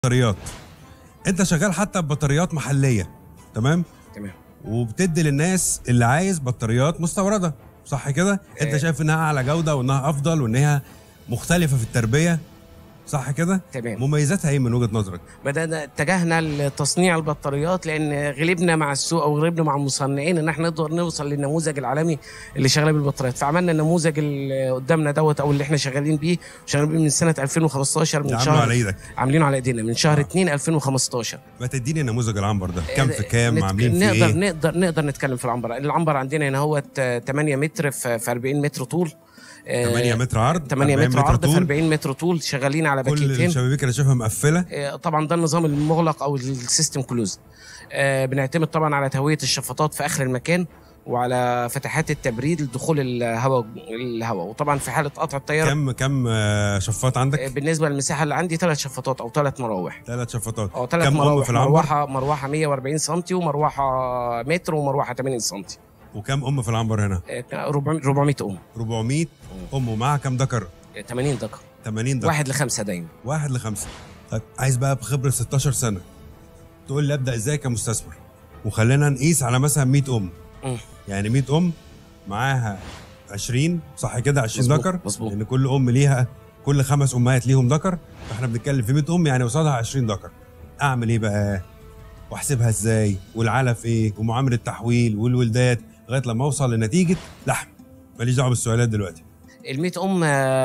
بطاريات انت شغال حتى ببطاريات محليه تمام تمام وبتدي للناس اللي عايز بطاريات مستورده صح كده انت آه. شايف انها اعلى جوده وانها افضل وانها مختلفه في التربيه صح كده تمام. مميزاتها ايه من وجهه نظرك بدأنا اتجهنا لتصنيع البطاريات لان غلبنا مع السوق او غلبنا مع المصنعين ان احنا نقدر نوصل للنموذج العالمي اللي شغال بالبطاريات فعملنا النموذج اللي قدامنا دوت او اللي احنا شغالين بيه شغالين بيه من سنه 2015 من عامله شهر على ايدك عاملينه على ايدينا من شهر 2 2015 ما تديني نموذج العنبر ده كام في كام نت- عاملين فيه نقدر ايه نقدر نقدر نتكلم في العنبر العنبر عندنا هنا هو 8 متر في في 40 متر طول 8 متر عرض 8 40 متر عرض في طول 40 متر طول شغالين على كل باكيتين الشبابيك اللي شايفها مقفله آه، طبعا ده النظام المغلق او السيستم كلوز بنعتمد طبعا على تهويه الشفاطات في اخر المكان وعلى فتحات التبريد لدخول الهواء الهواء وطبعا في حاله قطع التيار كم كم آه، شفاط آه، عندك بالنسبه للمساحه اللي عندي ثلاث شفاطات او ثلاث مراوح ثلاث شفاطات او ثلاث كم ام مراوح في العنبر مروحه مروحه 140 سم ومروحه متر ومروحه 80 سم وكم ام في العنبر هنا 400 400 ام 400 ام ومعاها كم ذكر آه، 80 دقه 80 ذكر واحد لخمسه دايما واحد لخمسة طيب عايز بقى بخبرة 16 سنة تقول لي ابدا ازاي كمستثمر وخلينا نقيس على مثلا 100 ام مم. يعني 100 ام معاها 20 صح كده 20 مظبوط، ذكر مظبوط. لان كل ام ليها كل خمس امهات ليهم ذكر فاحنا بنتكلم في 100 ام يعني قصادها 20 ذكر اعمل ايه بقى واحسبها ازاي والعلف ايه ومعامله التحويل والولدات لغايه لما اوصل لنتيجه لحم ماليش دعوه بالسؤالات دلوقتي ال 100 ام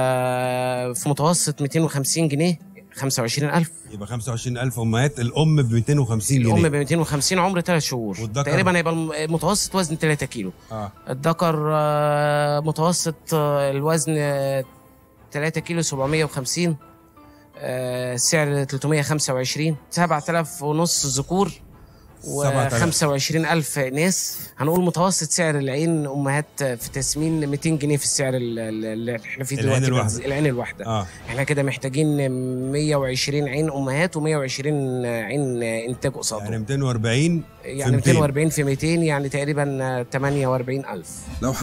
آه، في متوسط 250 جنيه 25000 يبقى 25000 امهات الام ب 250 الام جنيه ب 250 عمر 3 شهور والذكر؟ تقريبا هيبقى الم- متوسط وزن 3 كيلو اه الذكر آه، متوسط آه، الوزن آه، 3 كيلو 750 آه، السعر 325 7000 ونص ذكور و 7000. 25000 ناس هنقول متوسط سعر العين امهات في تسمين 200 جنيه في السعر ال- ال- اللي احنا فيه العين دلوقتي الواحدة. العين الواحده اه احنا كده محتاجين 120 عين امهات و120 عين انتاج قصادهم يعني 240 يعني 200. 240 في 200 يعني تقريبا 48000 لو